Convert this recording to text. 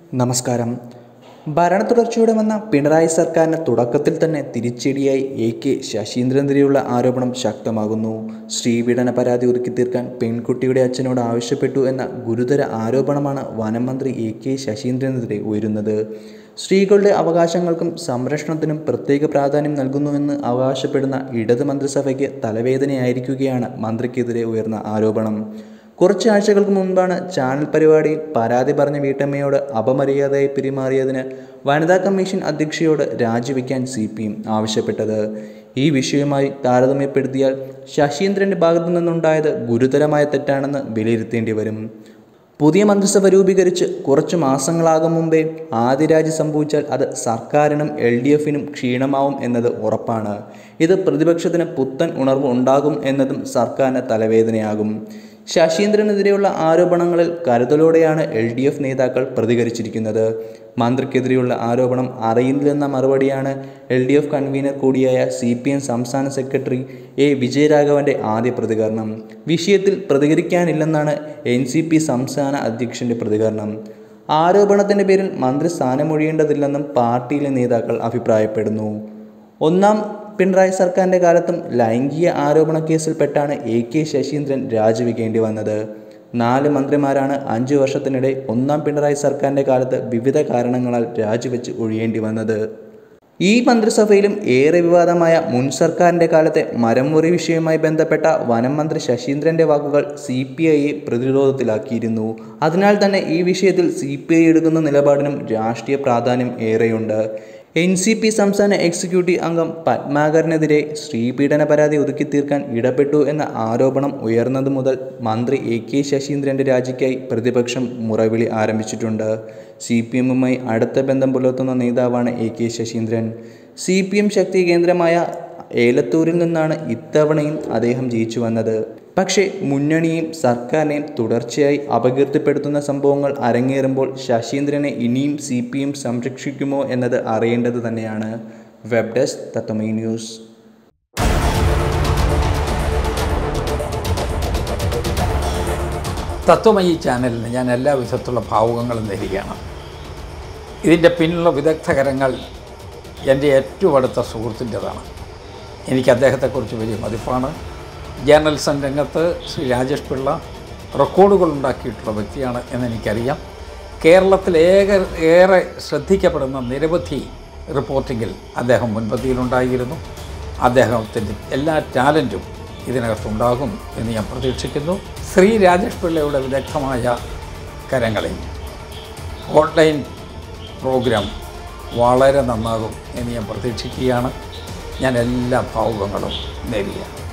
നമസ്കാരം ഭരണ തുടർച്ചയോടെ വന്ന പിണറായി സർക്കാരിന് തുടക്കത്തിൽ തന്നെ തിരിച്ചടിയായി എ കെ ശശീന്ദ്രനെതിരെയുള്ള ആരോപണം ശക്തമാകുന്നു സ്ത്രീപീഡന പരാതി ഒതുക്കി തീർക്കാൻ പെൺകുട്ടിയുടെ അച്ഛനോട് ആവശ്യപ്പെട്ടു എന്ന ഗുരുതര ആരോപണമാണ് വനം മന്ത്രി എ കെ ശശീന്ദ്രനെതിരെ ഉയരുന്നത് സ്ത്രീകളുടെ അവകാശങ്ങൾക്കും സംരക്ഷണത്തിനും പ്രത്യേക പ്രാധാന്യം നൽകുന്നുവെന്ന് അവകാശപ്പെടുന്ന ഇടത് മന്ത്രിസഭയ്ക്ക് തലവേദനയായിരിക്കുകയാണ് മന്ത്രിക്കെതിരെ ഉയർന്ന ആരോപണം കുറച്ച് ആഴ്ചകൾക്ക് മുൻപാണ് ചാനൽ പരിപാടിയിൽ പരാതി പറഞ്ഞ വീട്ടമ്മയോട് അപമര്യാദയായി പെരുമാറിയതിന് വനിതാ കമ്മീഷൻ അധ്യക്ഷയോട് രാജിവെക്കാൻ സി പി എം ആവശ്യപ്പെട്ടത് ഈ വിഷയവുമായി താരതമ്യപ്പെടുത്തിയാൽ ശശീന്ദ്രൻ്റെ ഭാഗത്തു നിന്നുണ്ടായത് ഗുരുതരമായ തെറ്റാണെന്ന് വിലയിരുത്തേണ്ടി വരും പുതിയ മന്ത്രിസഭ രൂപീകരിച്ച് കുറച്ച് മാസങ്ങളാകും മുമ്പേ ആദിരാജി സംഭവിച്ചാൽ അത് സർക്കാരിനും എൽ ഡി എഫിനും ക്ഷീണമാവും എന്നത് ഉറപ്പാണ് ഇത് പ്രതിപക്ഷത്തിന് പുത്തൻ ഉണർവ് ഉണ്ടാകും എന്നതും സർക്കാരിന് തലവേദനയാകും ശശീന്ദ്രനെതിരെയുള്ള ആരോപണങ്ങളിൽ കരുതലോടെയാണ് എൽ ഡി എഫ് നേതാക്കൾ പ്രതികരിച്ചിരിക്കുന്നത് മന്ത്രിക്കെതിരെയുള്ള ആരോപണം അറിയില്ലെന്ന മറുപടിയാണ് എൽ ഡി എഫ് കൺവീനർ കൂടിയായ സി പി എം സംസ്ഥാന സെക്രട്ടറി എ വിജയരാഘവന്റെ ആദ്യ പ്രതികരണം വിഷയത്തിൽ പ്രതികരിക്കാനില്ലെന്നാണ് എൻ സി പി സംസ്ഥാന അധ്യക്ഷന്റെ പ്രതികരണം ആരോപണത്തിന്റെ പേരിൽ മന്ത്രി സ്ഥാനമൊഴിയേണ്ടതില്ലെന്നും പാർട്ടിയിലെ നേതാക്കൾ അഭിപ്രായപ്പെടുന്നു ഒന്നാം പിണറായി സർക്കാരിൻ്റെ കാലത്തും ലൈംഗിക ആരോപണ കേസിൽപ്പെട്ടാണ് എ കെ ശശീന്ദ്രൻ രാജിവെക്കേണ്ടി വന്നത് നാല് മന്ത്രിമാരാണ് അഞ്ചു വർഷത്തിനിടെ ഒന്നാം പിണറായി സർക്കാരിൻ്റെ കാലത്ത് വിവിധ കാരണങ്ങളാൽ രാജിവെച്ച് ഒഴിയേണ്ടി വന്നത് ഈ മന്ത്രിസഭയിലും ഏറെ വിവാദമായ മുൻ സർക്കാരിൻ്റെ കാലത്തെ മരംമുറി വിഷയവുമായി ബന്ധപ്പെട്ട വനം മന്ത്രി ശശീന്ദ്രൻ്റെ വാക്കുകൾ സി പി ഐയെ പ്രതിരോധത്തിലാക്കിയിരുന്നു അതിനാൽ തന്നെ ഈ വിഷയത്തിൽ സി പി ഐ എടുക്കുന്ന നിലപാടിനും രാഷ്ട്രീയ പ്രാധാന്യം ഏറെയുണ്ട് എൻ സി പി സംസ്ഥാന എക്സിക്യൂട്ടീവ് അംഗം പത്മാകറിനെതിരെ സ്ത്രീപീഡന പരാതി ഒതുക്കി തീർക്കാൻ ഇടപെട്ടു എന്ന ആരോപണം ഉയർന്നതു മുതൽ മന്ത്രി എ കെ ശശീന്ദ്രൻ്റെ രാജിക്കായി പ്രതിപക്ഷം മുറവിളി ആരംഭിച്ചിട്ടുണ്ട് സി പി എമ്മുമായി അടുത്ത ബന്ധം പുലർത്തുന്ന നേതാവാണ് A K Saseendran C P M ശക്തി കേന്ദ്രമായ ഏലത്തൂരിൽ നിന്നാണ് ഇത്തവണയും അദ്ദേഹം ജയിച്ചു വന്നത് പക്ഷേ മുന്നണിയെയും സർക്കാരിനെയും തുടർച്ചയായി അപകീർത്തിപ്പെടുത്തുന്ന സംഭവങ്ങൾ അരങ്ങേറുമ്പോൾ ശശീന്ദ്രനെ ഇനിയും സി പി എം സംരക്ഷിക്കുമോ എന്നത് അറിയേണ്ടത് തന്നെയാണ് web desk Tatwamayi news Tatwamayi ചാനലിന് ഞാൻ എല്ലാ വിധത്തിലുള്ള ഭാവുകങ്ങളും നേരുകയാണ് ഇതിൻ്റെ പിന്നിലുള്ള വിദഗ്ധകരങ്ങൾ എൻ്റെ ഏറ്റവും അടുത്ത സുഹൃത്തിൻ്റെതാണ് എനിക്ക് അദ്ദേഹത്തെക്കുറിച്ച് വലിയ മതിപ്പാണ് ജേർണലിസം രംഗത്ത് ശ്രീ രാജേഷ് പിള്ള റെക്കോർഡുകൾ ഉണ്ടാക്കിയിട്ടുള്ള വ്യക്തിയാണ് എന്നെനിക്കറിയാം കേരളത്തിൽ ഏക ഏറെ ശ്രദ്ധിക്കപ്പെടുന്ന നിരവധി റിപ്പോർട്ടിങ്ങിൽ അദ്ദേഹം മുൻപന്തിയിലുണ്ടായിരുന്നു അദ്ദേഹത്തിൻ്റെ എല്ലാ ടാലൻറ്റും ഇതിനകത്തുണ്ടാകും എന്ന് ഞാൻ പ്രതീക്ഷിക്കുന്നു ശ്രീ രാജേഷ് പിള്ളയുടെ വിദഗ്ധമായ കരങ്ങളിൽ ഓൺലൈൻ പ്രോഗ്രാം വളരെ നന്നാകും എന്ന് ഞാൻ പ്രതീക്ഷിക്കുകയാണ് ഞാൻ എല്ലാ ഭാവുകങ്ങളും നേരുകയാണ്